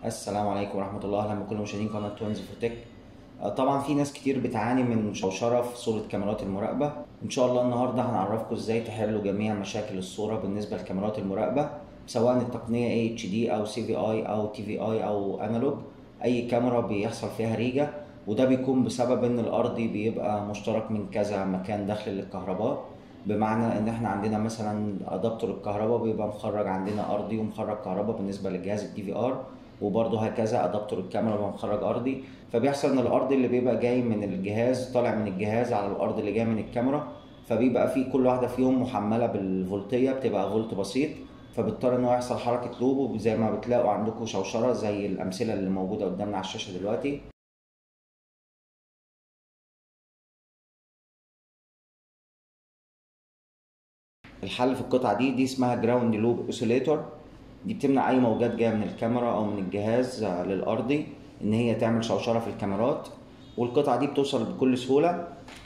السلام عليكم ورحمة الله أهلا بكل مشاهدين قناة توينز فوتك آه، طبعا في ناس كتير بتعاني من شوشرة في صورة كاميرات المراقبة إن شاء الله النهاردة هنعرفكم إزاي تحلوا جميع مشاكل الصورة بالنسبة لكاميرات المراقبة سواء التقنية HD أو CVI أو TVI أو أنالوج أي كاميرا بيحصل فيها ريجة وده بيكون بسبب إن الأرضي بيبقى مشترك من كذا مكان داخل للكهرباء بمعنى ان احنا عندنا مثلا ادابتور الكهرباء بيبقى مخرج عندنا ارضي ومخرج كهرباء بالنسبه للجهاز الدي في ار وبرضه هكذا ادابتور الكاميرا بيبقى مخرج ارضي فبيحصل ان الارض اللي بيبقى جاي من الجهاز طالع من الجهاز على الارض اللي جاي من الكاميرا فبيبقى في كل واحده فيهم محمله بالفولتيه بتبقى فولت بسيط فبيضطر ان هو يحصل حركه لوب وزي ما بتلاقوا عندكم شوشره زي الامثله اللي موجوده قدامنا على الشاشه دلوقتي الحل في القطعه دي دي اسمها جراوند لوب اوسيليتور دي بتمنع اي موجات جايه من الكاميرا او من الجهاز للارضي ان هي تعمل شوشره في الكاميرات والقطعه دي بتوصل بكل سهوله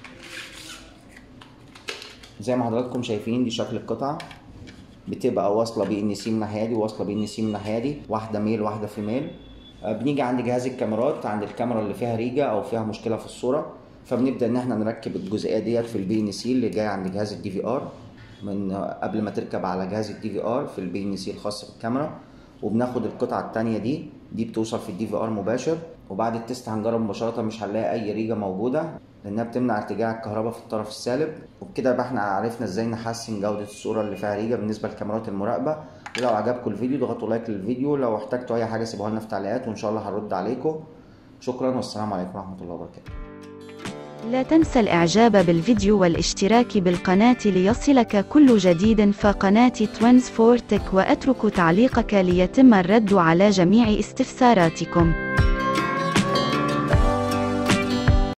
زي ما حضراتكم شايفين دي شكل القطعه بتبقى واصله بي ان سي من الناحيه دي واصله بي ان سي من الناحيه دي واحده ميل واحده فيميل بنيجي عند جهاز الكاميرات عند الكاميرا اللي فيها ريجه او فيها مشكله في الصوره فبنبدا ان احنا نركب الجزئيه ديت في البي ان سي اللي جاي عند جهاز الدي في ار من قبل ما تركب على جهاز الدي في ار في البي ان سي الخاص بالكاميرا وبناخد القطعه الثانيه دي دي بتوصل في الدي في ار مباشر وبعد التست هنجرب مباشره مش هنلاقي اي ريجه موجوده لانها بتمنع ارتجاع الكهرباء في الطرف السالب وبكده يبقى احنا عرفنا ازاي نحسن جوده الصوره اللي فيها ريجه بالنسبه لكاميرات المراقبه ولو عجبكم الفيديو ضغطوا لايك للفيديو لو احتجتوا اي حاجه سيبوها لنا في التعليقات وان شاء الله هنرد عليكم شكرا والسلام عليكم ورحمه الله وبركاته لا تنسى الاعجاب بالفيديو والاشتراك بالقناة ليصلك كل جديد فقناة توينز فور تك واترك تعليقك ليتم الرد على جميع استفساراتكم